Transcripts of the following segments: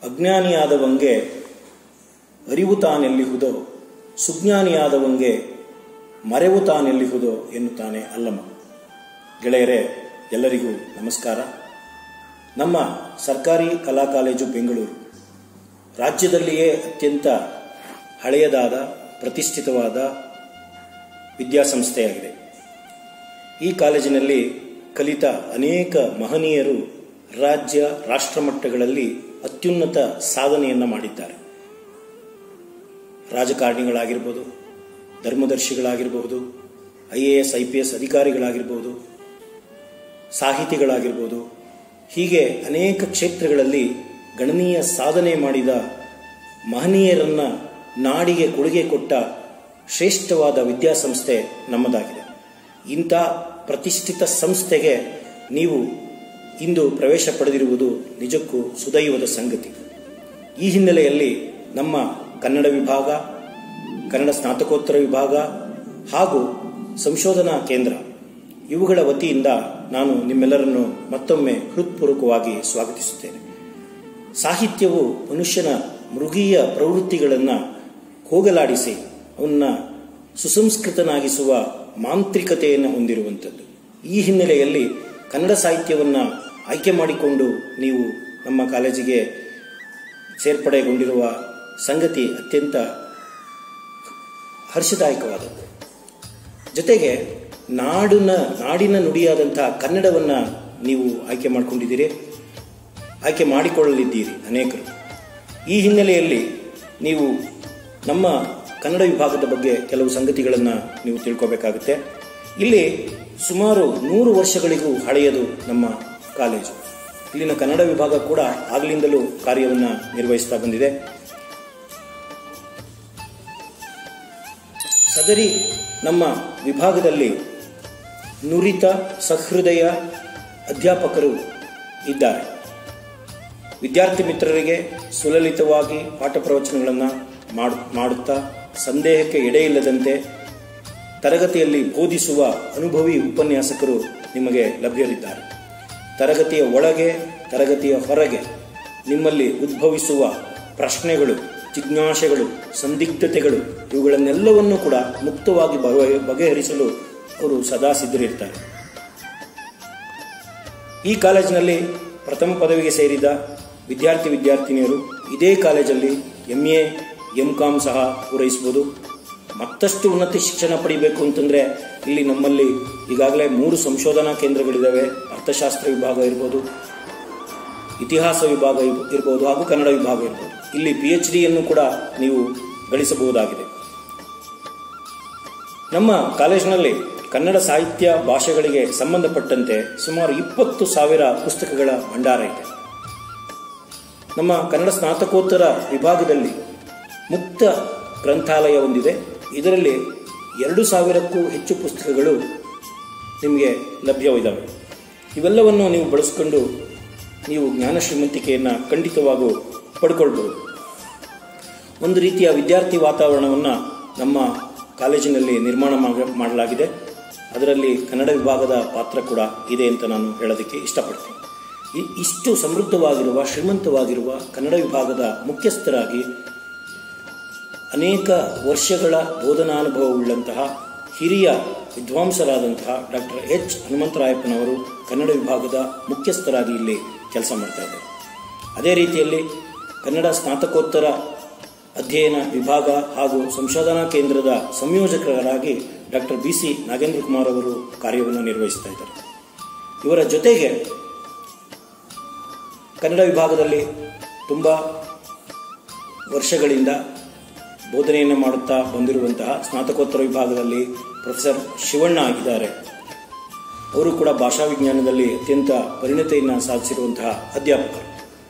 ಅಜ್ಞಾನಿಯಾದವಂಗೆ ಅರಿವು ತಾನೆಲ್ಲಿಹುದೋ ಸುಜ್ಞಾನಿಯಾದವಂಗೆ ಮರೆವು ತಾನೆಲ್ಲಿಹುದೋ ಎನ್ನುತ್ತಾನೆ ಅಲ್ಲಮ್ಮ ಗೆಳೆಯರೇ ಎಲ್ಲರಿಗೂ ನಮಸ್ಕಾರ ನಮ್ಮ ಸರ್ಕಾರಿ ಕಲಾ ಕಾಲೇಜು ಬೆಂಗಳೂರು ರಾಜ್ಯದಲ್ಲಿಯೇ ಅತ್ಯಂತ ಹಳೆಯದಾದ ಪ್ರತಿಷ್ಠಿತವಾದ ವಿದ್ಯಾಸಂಸ್ಥೆಯಾಗಿದೆ ಈ ಕಾಲೇಜಿನಲ್ಲಿ ಕಲಿತ ಅನೇಕ ಮಹನೀಯರು ರಾಜ್ಯ ರಾಷ್ಟ್ರಮಟ್ಟಗಳಲ್ಲಿ ಅತ್ಯುನ್ನತ ಸಾಧನೆಯನ್ನು ಮಾಡಿದ್ದಾರೆ ರಾಜಕಾರಣಿಗಳಾಗಿರ್ಬೋದು ಧರ್ಮದರ್ಶಿಗಳಾಗಿರಬಹುದು I A S I P S ಅಧಿಕಾರಿಗಳಾಗಿರ್ಬೋದು ಸಾಹಿತಿಗಳಾಗಿರ್ಬೋದು ಹೀಗೆ ಅನೇಕ ಕ್ಷೇತ್ರಗಳಲ್ಲಿ ಗಣನೀಯ ಸಾಧನೆ ಮಾಡಿದ ಮಹನೀಯರನ್ನ ನಾಡಿಗೆ ಕೊಡುಗೆ ಕೊಟ್ಟ ಶ್ರೇಷ್ಠವಾದ ವಿದ್ಯಾಸಂಸ್ಥೆ ನಮ್ಮದಾಗಿದೆ ಇಂಥ ಪ್ರತಿಷ್ಠಿತ ಸಂಸ್ಥೆಗೆ ನೀವು ಇಂದು ಪ್ರವೇಶ ಪಡೆದಿರುವುದು ನಿಜಕ್ಕೂ ಸುದೈವದ ಸಂಗತಿ ಈ ಹಿನ್ನೆಲೆಯಲ್ಲಿ ನಮ್ಮ ಕನ್ನಡ ವಿಭಾಗ ಕನ್ನಡ ಸ್ನಾತಕೋತ್ತರ ವಿಭಾಗ ಹಾಗೂ ಸಂಶೋಧನಾ ಕೇಂದ್ರ ಇವುಗಳ ವತಿಯಿಂದ ನಾನು ನಿಮ್ಮೆಲ್ಲರನ್ನು ಮತ್ತೊಮ್ಮೆ ಹೃತ್ಪೂರ್ವಕವಾಗಿ ಸ್ವಾಗತಿಸುತ್ತೇನೆ ಸಾಹಿತ್ಯವು ಮನುಷ್ಯನ ಮೃಗೀಯ ಪ್ರವೃತ್ತಿಗಳನ್ನು ಹೋಗಲಾಡಿಸಿ ಅವನ್ನ ಸುಸಂಸ್ಕೃತನಾಗಿಸುವ ಮಾಂತ್ರಿಕತೆಯನ್ನು ಹೊಂದಿರುವಂಥದ್ದು ಈ ಹಿನ್ನೆಲೆಯಲ್ಲಿ ಕನ್ನಡ ಸಾಹಿತ್ಯವನ್ನು ಆಯ್ಕೆ ಮಾಡಿಕೊಂಡು ನೀವು ನಮ್ಮ ಕಾಲೇಜಿಗೆ ಸೇರ್ಪಡೆಗೊಂಡಿರುವ ಸಂಗತಿ ಅತ್ಯಂತ ಹರ್ಷದಾಯಕವಾದದ್ದು ಜೊತೆಗೆ ನಾಡಿನ ನಾಡಿನ ನುಡಿಯಾದಂತಹ ಕನ್ನಡವನ್ನು ನೀವು ಆಯ್ಕೆ ಮಾಡಿಕೊಂಡಿದ್ದೀರಿ ಆಯ್ಕೆ ಮಾಡಿಕೊಳ್ಳಲಿದ್ದೀರಿ ಅನೇಕರು ಈ ಹಿನ್ನೆಲೆಯಲ್ಲಿ ನೀವು ನಮ್ಮ ಕನ್ನಡ ವಿಭಾಗದ ಬಗ್ಗೆ ಕೆಲವು ಸಂಗತಿಗಳನ್ನು ನೀವು ತಿಳ್ಕೋಬೇಕಾಗುತ್ತೆ ಇಲ್ಲಿ ಸುಮಾರು ನೂರು ವರ್ಷಗಳಿಗೂ ಹಳೆಯದು ನಮ್ಮ ಕಾಲೇಜು ಇಲ್ಲಿನ ಕನ್ನಡ ವಿಭಾಗ ಕೂಡ ಆಗಲಿಂದಲೂ ಕಾರ್ಯವನ್ನು ನಿರ್ವಹಿಸ್ತಾ ಬಂದಿದೆ ಸದರಿ ನಮ್ಮ ವಿಭಾಗದಲ್ಲಿ ನುರಿತ ಸಹೃದಯ ಅಧ್ಯಾಪಕರು ಇದ್ದಾರೆ ವಿದ್ಯಾರ್ಥಿ ಮಿತ್ರರಿಗೆ ಸುಲಲಿತವಾಗಿ ಪಾಠ ಪ್ರವಚನಗಳನ್ನು ಮಾಡುತ್ತಾ ಸಂದೇಹಕ್ಕೆ ಎಡೆಯಿಲ್ಲದಂತೆ ತರಗತಿಯಲ್ಲಿ ಬೋಧಿಸುವ ಅನುಭವಿ ಉಪನ್ಯಾಸಕರು ನಿಮಗೆ ಲಭ್ಯರಿದ್ದಾರೆ ತರಗತಿಯ ಒಳಗೆ ತರಗತಿಯ ಹೊರಗೆ ನಿಮ್ಮಲ್ಲಿ ಉದ್ಭವಿಸುವ ಪ್ರಶ್ನೆಗಳು ಜಿಜ್ಞಾಸೆಗಳು ಸಂದಿಗ್ಧತೆಗಳು ಇವುಗಳನ್ನೆಲ್ಲವನ್ನೂ ಕೂಡ ಮುಕ್ತವಾಗಿ ಬಗೆಹರಿಸಲು ಅವರು ಸದಾ ಸಿದ್ಧರಿರ್ತಾರೆ ಈ ಕಾಲೇಜಿನಲ್ಲಿ ಪ್ರಥಮ ಪದವಿಗೆ ಸೇರಿದ ವಿದ್ಯಾರ್ಥಿ ವಿದ್ಯಾರ್ಥಿನಿಯರು ಇದೇ ಕಾಲೇಜಲ್ಲಿ ಎಂ ಎ ಎಂ ಕಾಮ್ ಸಹ ಪೂರೈಸಬಹುದು ಮತ್ತಷ್ಟು ಉನ್ನತ ಶಿಕ್ಷಣ ಪಡಿಬೇಕು ಅಂತಂದರೆ ಇಲ್ಲಿ ನಮ್ಮಲ್ಲಿ ಈಗಾಗಲೇ ಮೂರು ಸಂಶೋಧನಾ ಕೇಂದ್ರಗಳಿದ್ದಾವೆ ಅರ್ಥಶಾಸ್ತ್ರ ವಿಭಾಗ ಇರ್ಬೋದು ಇತಿಹಾಸ ವಿಭಾಗ ಇರ್ಬೋದು ಹಾಗೂ ಕನ್ನಡ ವಿಭಾಗ ಇರ್ಬೋದು ಇಲ್ಲಿ ಪಿ ಎಚ್ ಡಿಯನ್ನು ಕೂಡ ನೀವು ಗಳಿಸಬಹುದಾಗಿದೆ ನಮ್ಮ ಕಾಲೇಜಿನಲ್ಲಿ ಕನ್ನಡ ಸಾಹಿತ್ಯ ಭಾಷೆಗಳಿಗೆ ಸಂಬಂಧಪಟ್ಟಂತೆ ಸುಮಾರು ಇಪ್ಪತ್ತು ಸಾವಿರ ಪುಸ್ತಕಗಳ ಭಂಡಾರ ಇದೆ ನಮ್ಮ ಕನ್ನಡ ಸ್ನಾತಕೋತ್ತರ ವಿಭಾಗದಲ್ಲಿ ಮುಕ್ತ ಗ್ರಂಥಾಲಯ ಹೊಂದಿದೆ ಇದರಲ್ಲಿ ಎರಡು ಸಾವಿರಕ್ಕೂ ಹೆಚ್ಚು ಪುಸ್ತಕಗಳು ನಿಮಗೆ ಲಭ್ಯವಿದ್ದಾವೆ ಇವೆಲ್ಲವನ್ನು ನೀವು ಬಳಸಿಕೊಂಡು ನೀವು ಜ್ಞಾನ ಶ್ರೀಮಂತಿಕೆಯನ್ನು ಖಂಡಿತವಾಗೂ ಪಡ್ಕೊಳ್ಬೋದು ಒಂದು ರೀತಿಯ ವಿದ್ಯಾರ್ಥಿ ವಾತಾವರಣವನ್ನು ನಮ್ಮ ಕಾಲೇಜಿನಲ್ಲಿ ನಿರ್ಮಾಣ ಮಾಡಲಾಗಿದೆ ಅದರಲ್ಲಿ ಕನ್ನಡ ವಿಭಾಗದ ಪಾತ್ರ ಕೂಡ ಇದೆ ಅಂತ ನಾನು ಹೇಳೋದಕ್ಕೆ ಇಷ್ಟಪಡ್ತೀನಿ ಇಷ್ಟು ಸಮೃದ್ಧವಾಗಿರುವ ಶ್ರೀಮಂತವಾಗಿರುವ ಕನ್ನಡ ವಿಭಾಗದ ಮುಖ್ಯಸ್ಥರಾಗಿ ಅನೇಕ ವರ್ಷಗಳ ಬೋಧನಾನುಭವವುಳ್ಳಂತಹ ಹಿರಿಯ ವಿದ್ವಾಂಸರಾದಂತಹ ಡಾಕ್ಟರ್ ಎಚ್ ಹನುಮಂತರಾಯಪ್ಪನವರು ಕನ್ನಡ ವಿಭಾಗದ ಮುಖ್ಯಸ್ಥರಾಗಿ ಇಲ್ಲಿ ಕೆಲಸ ಮಾಡ್ತಾ ಇದ್ದಾರೆ ಅದೇ ರೀತಿಯಲ್ಲಿ ಕನ್ನಡ ಸ್ನಾತಕೋತ್ತರ ಅಧ್ಯಯನ ವಿಭಾಗ ಹಾಗೂ ಸಂಶೋಧನಾ ಕೇಂದ್ರದ ಸಂಯೋಜಕರಾಗಿ doctor B C Nagendra Kumar ಅವರು ಕಾರ್ಯವನ್ನು ನಿರ್ವಹಿಸ್ತಾ ಇದ್ದಾರೆ ಇವರ ಜೊತೆಗೆ ಕನ್ನಡ ವಿಭಾಗದಲ್ಲಿ ತುಂಬ ವರ್ಷಗಳಿಂದ ಬೋಧನೆಯನ್ನು ಮಾಡುತ್ತಾ ಬಂದಿರುವಂತಹ ಸ್ನಾತಕೋತ್ತರ ವಿಭಾಗದಲ್ಲಿ ಪ್ರೊಫೆಸರ್ ಶಿವಣ್ಣ ಆಗಿದ್ದಾರೆ ಅವರು ಕೂಡ ಭಾಷಾ ವಿಜ್ಞಾನದಲ್ಲಿ ಅತ್ಯಂತ ಪರಿಣತಿಯನ್ನು ಸಾಧಿಸಿರುವಂತಹ ಅಧ್ಯಾಪಕರು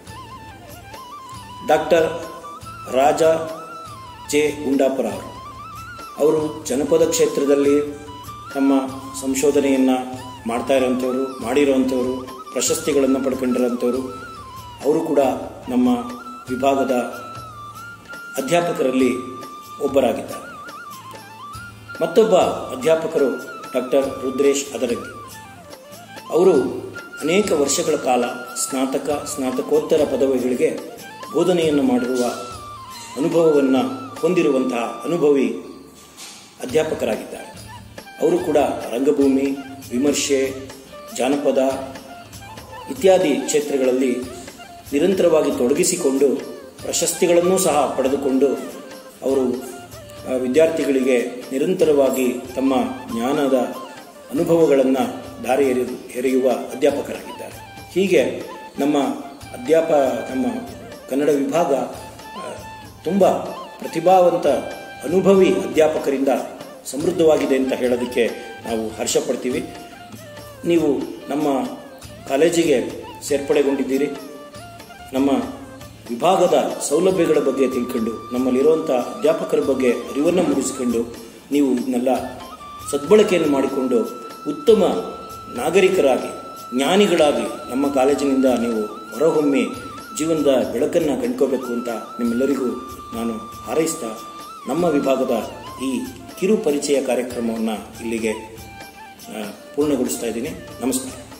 ಡಾಕ್ಟರ್ ರಾಜ ಜೆ ಗುಂಡಾಪುರ ಅವರು ಅವರು ಜನಪದ ಕ್ಷೇತ್ರದಲ್ಲಿ ತಮ್ಮ ಸಂಶೋಧನೆಯನ್ನು ಮಾಡ್ತಾ ಇರೋಂಥವ್ರು ಮಾಡಿರೋವಂಥವ್ರು ಪ್ರಶಸ್ತಿಗಳನ್ನು ಪಡ್ಕೊಂಡಿರೋಂಥವ್ರು ಅವರು ಕೂಡ ನಮ್ಮ ವಿಭಾಗದ ಅಧ್ಯಾಪಕರಲ್ಲಿ ಒಬ್ಬರಾಗಿದ್ದಾರೆ ಮತ್ತೊಬ್ಬ ಅಧ್ಯಾಪಕರು ಡಾಕ್ಟರ್ ರುದ್ರೇಶ್ ಅದರಗಿ ಅವರು ಅನೇಕ ವರ್ಷಗಳ ಕಾಲ ಸ್ನಾತಕ ಸ್ನಾತಕೋತ್ತರ ಪದವಿಗಳಿಗೆ ಬೋಧನೆಯನ್ನು ಮಾಡಿರುವ ಅನುಭವವನ್ನು ಹೊಂದಿರುವಂತಹ ಅನುಭವಿ ಅಧ್ಯಾಪಕರಾಗಿದ್ದಾರೆ ಅವರು ಕೂಡ ರಂಗಭೂಮಿ ವಿಮರ್ಶೆ ಜಾನಪದ ಇತ್ಯಾದಿ ಕ್ಷೇತ್ರಗಳಲ್ಲಿ ನಿರಂತರವಾಗಿ ತೊಡಗಿಸಿಕೊಂಡು ಪ್ರಶಸ್ತಿಗಳನ್ನೂ ಸಹ ಪಡೆದುಕೊಂಡು ಅವರು ಆ, ವಿದ್ಯಾರ್ಥಿಗಳಿಗೆ ನಿರಂತರವಾಗಿ ತಮ್ಮ ಜ್ಞಾನದ ಅನುಭವಗಳನ್ನು ದಾರಿ ಎರೆ ಎರೆಯುವ ಅಧ್ಯಾಪಕರಾಗಿದ್ದಾರೆ ಹೀಗೆ ನಮ್ಮ ಅಧ್ಯಾಪ ನಮ್ಮ ಕನ್ನಡ ವಿಭಾಗ ತುಂಬ ಪ್ರತಿಭಾವಂತ ಅನುಭವಿ ಅಧ್ಯಾಪಕರಿಂದ ಸಮೃದ್ಧವಾಗಿದೆ ಅಂತ ಹೇಳೋದಕ್ಕೆ ನಾವು ಹರ್ಷ ಪಡ್ತೀವಿ ನೀವು ನಮ್ಮ ಕಾಲೇಜಿಗೆ ಸೇರ್ಪಡೆಗೊಂಡಿದ್ದೀರಿ ನಮ್ಮ ವಿಭಾಗದ ಸೌಲಭ್ಯಗಳ ಬಗ್ಗೆ ತಿಳ್ಕೊಂಡು ನಮ್ಮಲ್ಲಿರುವಂಥ ಅಧ್ಯಾಪಕರ ಬಗ್ಗೆ ಅರಿವನ್ನು ಮೂಡಿಸಿಕೊಂಡು ನೀವು ಇದನ್ನೆಲ್ಲ ಸದ್ಬಳಕೆಯನ್ನು ಮಾಡಿಕೊಂಡು ಉತ್ತಮ ನಾಗರಿಕರಾಗಿ ಜ್ಞಾನಿಗಳಾಗಿ ನಮ್ಮ ಕಾಲೇಜಿನಿಂದ ನೀವು ಹೊರಹೊಮ್ಮಿ ಜೀವನದ ಬೆಳಕನ್ನು ಕಂಡ್ಕೋಬೇಕು ಅಂತ ನಿಮ್ಮೆಲ್ಲರಿಗೂ ನಾನು ಹಾರೈಸ್ತಾ ನಮ್ಮ ವಿಭಾಗದ ಈ ಕಿರು ಪರಿಚಯ ಕಾರ್ಯಕ್ರಮವನ್ನು ಇಲ್ಲಿಗೆ ಆ, ಪೂರ್ಣಗೊಳಿಸ್ತಾ ಇದ್ದೀನಿ ನಮಸ್ಕಾರ